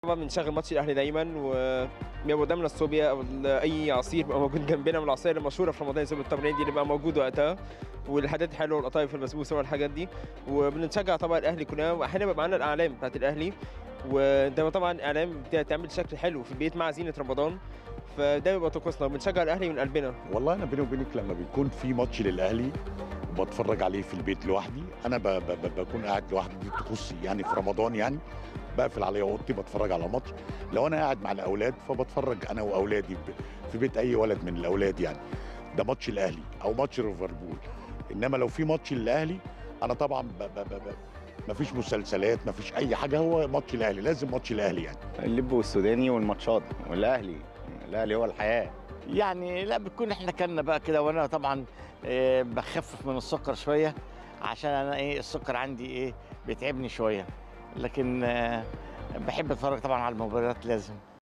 طبعا بنشغل ماتش الاهلي دايما وبيبقى قدامنا الصوبيا او ال- اي عصير بيبقى موجود جنبنا من العصاير المشهوره في رمضان زي التمرين دي اللي بقى موجود وقتها والحاجات الحلوه والقطايف المسبوسه والحاجات دي وبنشجع طبعا الاهلي كلنا واحيانا بيبقى معانا الاعلام بتاعت الاهلي وده طبعا الاعلام بتعمل شكل حلو في البيت مع زينه رمضان فده بيبقى طقوسنا بنشجع الاهلي من قلبنا والله انا بيني وبينك لما بيكون في ماتش للاهلي بتفرج عليه في البيت لوحدي انا ب ب ب بكون قاعد لوحدي دي طقوسي يعني في رمضان يعني بقفل عليا اوضتي بتفرج على ماتش لو انا قاعد مع الاولاد فبتفرج انا واولادي ب- في بيت اي ولد من الاولاد يعني ده ماتش الاهلي او ماتش ليفربول انما لو في ماتش للاهلي انا طبعا ب ب ب ب مفيش مسلسلات مفيش اي حاجه هو ماتش الاهلي لازم ماتش الاهلي يعني اللب والسوداني والماتشات والاهلي الاهلي هو الحياه يعني لا بتكون احنا كلنا بقى كده وانا طبعا آه، بخفف من السكر شويه عشان انا ايه السكر عندي ايه بيتعبني شويه لكن آه، بحب اتفرج طبعا على المباريات لازم